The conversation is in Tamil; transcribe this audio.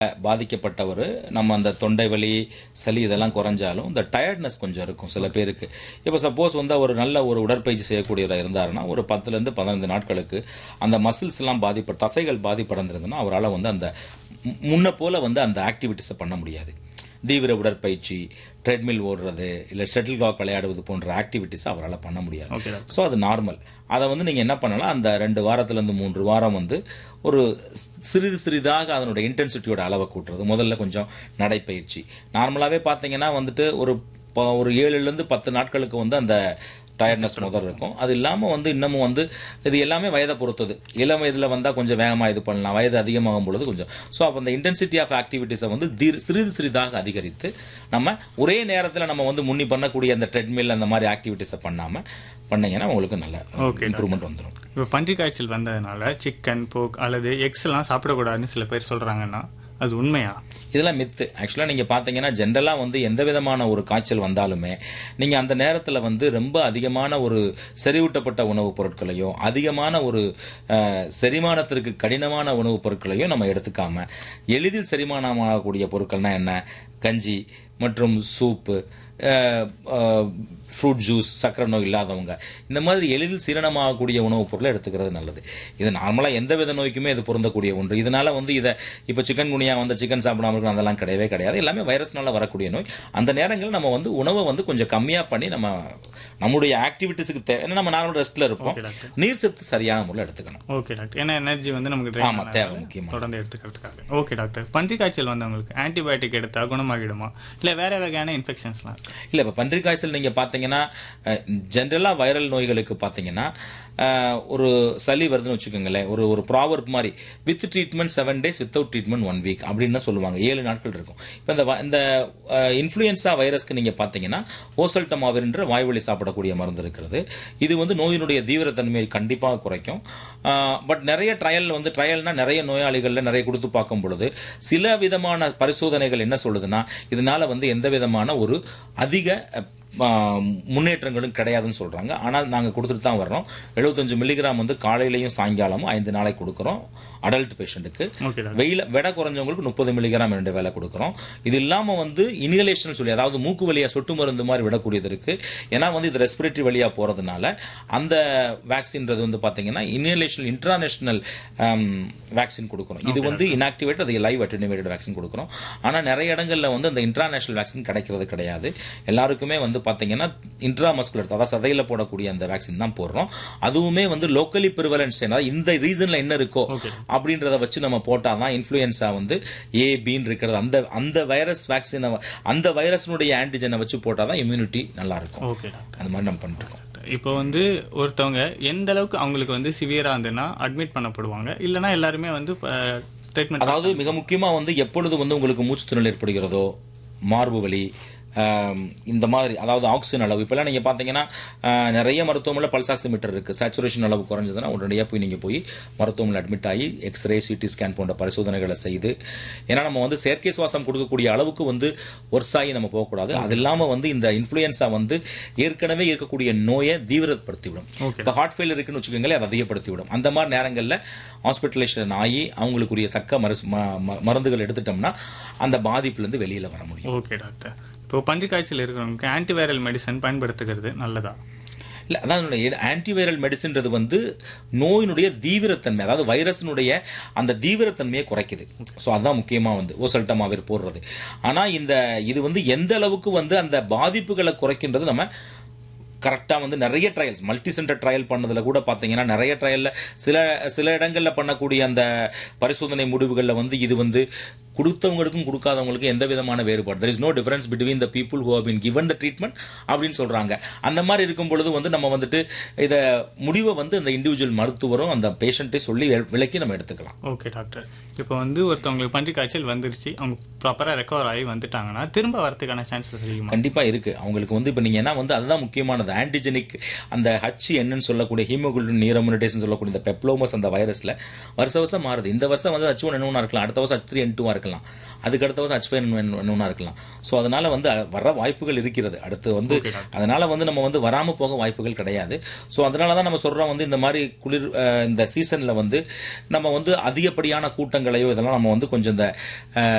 பாதிக்கப்பட்டவர் நம்ம அந்த தொண்டை வலி சளி இதெல்லாம் குறைஞ்சாலும் இந்த டயர்ட்னஸ் கொஞ்சம் இருக்கும் சில பேருக்கு இப்போ சப்போஸ் வந்து ஒரு நல்ல ஒரு உடற்பயிற்சி செய்யக்கூடியவராக இருந்தாருன்னா ஒரு பத்துலேருந்து பதினைந்து நாட்களுக்கு அந்த மசில்ஸ் எல்லாம் பாதிப்ப தசைகள் பாதிப்படைந்திருந்ததுன்னா அவரால் வந்து அந்த மு- முன்ன போல வந்து அந்த ஆக்டிவிட்டிஸை பண்ண முடியாது தீவிர உடற்பயிற்சி ட்ரெட்மில் ஓடுறது இல்லை ஷட்டில் காக் விளையாடுவது போன்ற ஆக்டிவிட்டிஸ் அவரால் பண்ண முடியாது ஓகே ஸோ அது நார்மல் அதை வந்து நீங்கள் என்ன பண்ணலாம் அந்த ரெண்டு வாரத்துலேருந்து மூன்று வாரம் வந்து ஒரு சிறிது சிறிதாக அதனுடைய இன்டென்சிட்டியோட அளவை கூட்டுறது முதல்ல கொஞ்சம் நடைப்பயிற்சி நார்மலாகவே பார்த்தீங்கன்னா வந்துட்டு ஒரு ப- ஒரு ஏழுலேருந்து பத்து நாட்களுக்கு வந்து அந்த டயர்ட்னஸ் முதல் இருக்கும் அது இல்லாமல் வந்து இன்னமும் வந்து இது எல்லாமே வயதை பொறுத்தது இளம் வயதில் வந்தால் கொஞ்சம் வேகமாக இது பண்ணலாம் வயது அதிகமாகும் பொழுது கொஞ்சம் ஸோ அப்போ அந்த இன்டென்சிட்டி ஆஃப் ஆக்டிவிட்டீஸை வந்து தீர்- சிறிது சிறிதாக அதிகரித்து நம்ம ஒரே நேரத்தில் நம்ம வந்து முன்னி பண்ணக்கூடிய அந்த ட்ரெட்மில் அந்த மாதிரி ஆக்டிவிட்டீஸை பண்ணாமல் பண்ணீங்கன்னா உங்களுக்கு நல்ல Okay, இம்ப்ரூவ்மெண்ட் வந்துடும் இப்போ பன்றி காய்ச்சல் வந்ததுனால சிக்கன் போக் அல்லது எக்ஸ் எல்லாம் சாப்பிடக்கூடாதுன்னு சில பேர் சொல்றாங்கன்னா அது உண்மையா இதெல்லாம் மித்து ஆக்சுவலாக நீங்கள் பார்த்தீங்கன்னா ஜென்ரலாக வந்து எந்த விதமான ஒரு காய்ச்சல் வந்தாலுமே நீங்கள் அந்த நேரத்தில் வந்து ரொம்ப அதிகமான ஒரு செறிவூட்டப்பட்ட உணவுப் பொருட்களையோ அதிகமான ஒரு அஹ், செரிமானத்திற்கு கடினமான உணவுப் பொருட்களையோ நம்ம எடுத்துக்காம எளிதில் செரிமானமாகக்கூடிய பொருட்கள்னா என்ன கஞ்சி மற்றும் சூப்பு ஃப்ரூட் ஜூஸ் சக்கரை நோய் இல்லாதவங்க இந்த மாதிரி எளிதில் சீரணமாகக்கூடிய உணவுப் பொருளை எடுத்துக்கிறது நல்லது இது நார்மலாக எந்த வித நோய்க்குமே இது பொருந்தக்கூடிய ஒன்று இதனால வந்து இதை இப்போ சிக்கன் குனியா வந்து சிக்கன் சாப்பிடாம இருக்கணும் அதெல்லாம் கிடையவே கிடையாது எல்லாமே வைரஸ்னால வரக்கூடிய நோய் அந்த நேரங்களில் நம்ம வந்து உணவை வந்து கொஞ்சம் கம்மியாக பண்ணி நம்ம நம்முடைய ஆக்டிவிட்டீஸுக்கு தேவை ஏன்னா நம்ம நார்மல் ரெஸ்ட்டில் இருப்போம் ஓகே டாக்டர் நீர் சத்து சரியான முறையில் எடுத்துக்கணும் ஓகே டாக்டர் ஏன்னா எனர்ஜி வந்து நமக்கு drain ஆமா, ஆனதால தேவை முக்கியமா. தொடர்ந்து எடுத்துக்கிறதுக்காக ஓகே டாக்டர் பன்றி காய்ச்சல் வந்தவங்களுக்கு ஆன்டிபயோட்டிக் எடுத்தா குணமாகிடுமா இல்ல வேற வகையான இன்ஃபெக்ஷன்ஸ்லாம் இருக்கு இல்லை இப்போ பன்றி காய்ச்சல் நீங்கள் பார்த்தீங்கன்னா ஜென்ரலாக வைரல் நோய்களுக்கு பார்த்தீங்கன்னா அஹ், ஒரு சளி வருதுன்னு வச்சுக்கோங்களேன் ஒரு ஒரு ப்ராவர்ப் மாதிரி with treatment seven days without treatment one week அப்படின்னு தான் சொல்லுவாங்க ஏழு நாட்கள் இருக்கும் இப்போ இந்த வ- இந்த இன்ஃப்ளூயன்ஸா வைரஸ்க்கு நீங்கள் பார்த்தீங்கன்னா ஓசல்டமாவின்ற வாய்வழி சாப்பிடக்கூடிய மருந்து இருக்கிறது இது வந்து நோயினுடைய தீவிரத்தன்மையை கண்டிப்பாக குறைக்கும் பட் நிறைய ட்ரையல் வந்து ட்ரையல்னா நிறைய நோயாளிகளில் நிறைய கொடுத்து பார்க்கும் பொழுது சில விதமான பரிசோதனைகள் என்ன சொல்லுதுன்னா இதனால வந்து எந்த விதமான ஒரு அதிக அஹ், ஆ, முன்னேற்றங்களும் கிடையாதுன்னு சொல்றாங்க ஆனால் நாங்கள் கொடுத்துட்டு தான் வர்றோம் 75 மில்லிகிராம் வந்து காலையிலையும் சாயங்காலமும் ஐந்து நாளைக்கு கொடுக்குறோம் அடல்ட் பேஷண்ட்டுக்கு ஓகே டாக்டர் வெயில விட குறைஞ்சவங்களுக்கு முப்பது மில்லிகிராம் ரெண்டு வேலை கொடுக்குறோம் இது இல்லாம வந்து இன்ஹலேஷன் சொல்லி அதாவது மூக்கு வழியா சொட்டு மருந்து மாதிரி விடக்கூடியது இருக்கு ஏன்னா வந்து இது ரெஸ்பிரேட்டரி வழியா போறதுனால அந்த வேக்சின்றது வந்து பாத்தீங்கன்னா இன்ஹலேஷன் இன்டர்நேஷனல் வேக்சின் கொடுக்குறோம் இது வந்து இன்ஆக்டிவேட் அது லைவ் அட்டெனுவேட்டட் வேக்சின் கொடுக்குறோம் ஆனா நிறைய இடங்கள்ல வந்து அந்த இன்டர்நேஷனல் வேக்சின் கிடைக்கிறது கிடையாது எல்லாருக்குமே வந்து பாத்தீங்கன்னா இன்ட்ராமஸ்குலர் அதாவது சதையில போடக்கூடிய அந்த வேக்சின் தான் போடுறோம் அதுவுமே வந்து லோக்கலி ப்ரிவலன்ஸ் இந்த ரீசன்ல என்ன இருக்கோ ஓகே அப்படின்றத வச்சு நம்ம போட்டாதான் இன்ஃப்ளூயன்ஸா வந்து ஏ பின்னு இருக்கிறது அந்த அந்த வைரஸ் வேக்சினை அந்த வைரஸ்னுடைய ஆன்டிஜனை வச்சு போட்டாதான் இம்யூனிட்டி நல்லா இருக்கும் ஓகே டாக்டர் அந்த மாதிரி நம்ம பண்ணிட்டு இருக்கோம் இப்போ வந்து ஒருத்தவங்க எந்த அளவுக்கு அவங்களுக்கு வந்து சிவியரா இருந்ததுன்னா அட்மிட் பண்ணப்படுவாங்க இல்லனா எல்லாருமே வந்து ட்ரீட்மெண்ட் அதாவது மிக முக்கியமா வந்து எப்பொழுது வந்து உங்களுக்கு மூச்சு திணறல் ஏற்படுகிறதோ மார்பு வலி ஆம், இந்த மாதிரி அதாவது ஆக்சிஜன் அளவு இப்போல்லாம் நீங்கள் பார்த்தீங்கன்னா ஆ, நிறைய மருத்துவமனையில் பல்ஸ் ஆக்சிமீட்டர் இருக்குது சேச்சுரேஷன் அளவு குறைஞ்சதுன்னா உடனடியாக போய் நீங்கள் போய் மருத்துவமனையில் அட்மிட் ஆகி எக்ஸ்ரே சிடி ஸ்கேன் போன்ற பரிசோதனைகளை செய்து ஏன்னா நம்ம வந்து செயற்கை சுவாசம் கொடுக்கக்கூடிய அளவுக்கு வந்து ஒர்ஸாகி நம்ம போகக்கூடாது அது இல்லாமல் வந்து இந்த இன்ஃப்ளூயன்ஸா வந்து ஏற்கனவே இருக்கக்கூடிய நோயை தீவிரப்படுத்திவிடும் ஓகே இப்போ ஹார்ட் ஃபெயிலியர் இருக்குன்னு வச்சுக்கோங்களேன் அதை அதிகப்படுத்தி விடும் அந்த மாதிரி நேரங்களில் ஹாஸ்பிட்டலைசேஷன் ஆகி அவங்களுக்குரிய தக்க மரு ம- ம- மருந்துகள் எடுத்துட்டோம்னா அந்த பாதிப்புலேருந்து வெளியில் வர முடியும் ஓகே டாக்டர் இப்போ பன்றி காய்ச்சல் இருக்கிறவங்களுக்கு ஆன்டிவைரல் மெடிசன் பயன்படுத்துகிறது நல்லதா இல்லை அதான் ஆன்டிவைரல் மெடிசின்றது வந்து நோயினுடைய தீவிரத்தன்மை அதாவது வைரஸினுடைய அந்த தீவிரத்தன்மையை குறைக்குது ஸோ அதுதான் முக்கியமாக வந்து ஓசல்டமாவிர் போடுறது ஆனால் இந்த இது வந்து எந்த அளவுக்கு வந்து அந்த பாதிப்புகளை குறைக்கின்றது நம்ம கரெக்டாக வந்து நிறைய ட்ரையல்ஸ் மல்டி சென்டர் ட்ரையல் பண்ணதில் கூட பார்த்தீங்கன்னா நிறைய ட்ரையலில் சில சில இடங்களில் பண்ணக்கூடிய அந்த பரிசோதனை முடிவுகளில் வந்து இது வந்து கொடுத்தவங்களுக்கும் கொடுக்காதவங்களுக்கும் எந்த விதமான வேறுபாடு there is no difference between the people who been given the treatment அப்படின்னு சொல்றாங்க அந்த மாதிரி இருக்கும் பொழுது வந்து நம்ம வந்துட்டு இதை முடிவை வந்து அந்த இண்டிவிஜுவல் மருத்துவரும் அந்த பேஷண்ட்டை சொல்லி வி- விளக்கி நம்ம எடுத்துக்கலாம் ஓகே டாக்டர் இப்போ வந்து ஒருத்தவங்களுக்கு பன்றி காய்ச்சல் வந்துருச்சு அவங்க ப்ராப்பராக ரெக்கவர் ஆகி வந்துட்டாங்கன்னா திரும்ப வரதுக்கான சான்சஸ் அதிகமா கண்டிப்பா இருக்கு அவங்களுக்கு வந்து இப்போ நீங்க என்ன வந்து அதுதான் முக்கியமானது ஆன்டிஜெனிக் அந்த ஹச் என்னன்னு சொல்லக்கூடிய ஹீமோகுளோபின் நீரோமினேட்டேஷன் சொல்லக்கூடிய இந்த பெப்ளோமஸ் அந்த வைரஸ்ல வருஷ வருஷம் மாறுது இந்த வருஷம் வந்து ஹச் ஒன் என்ன இருக்கலாம் அடுத்த வருஷம் ஹச் த்ரீ என் டூவா இருக்கலாம் அதுக்கு அடுத்த வருஷம் ஹச் ஃபைவ் ஒன்றா இருக்கலாம் ஸோ அதனால வந்து அ- வர வாய்ப்புகள் இருக்கிறது அடுத்து வந்து அதனால வந்து நம்ம வந்து வராம போக வாய்ப்புகள் கிடையாது ஸோ அதனால தான் நம்ம சொல்றோம் வந்து இந்த மாதிரி குளிர் அஹ், இந்த சீசன்ல வந்து நம்ம வந்து அதிகப்படியான கூட்டங்களையோ இதெல்லாம் நம்ம வந்து கொஞ்சம் இந்த அஹ்,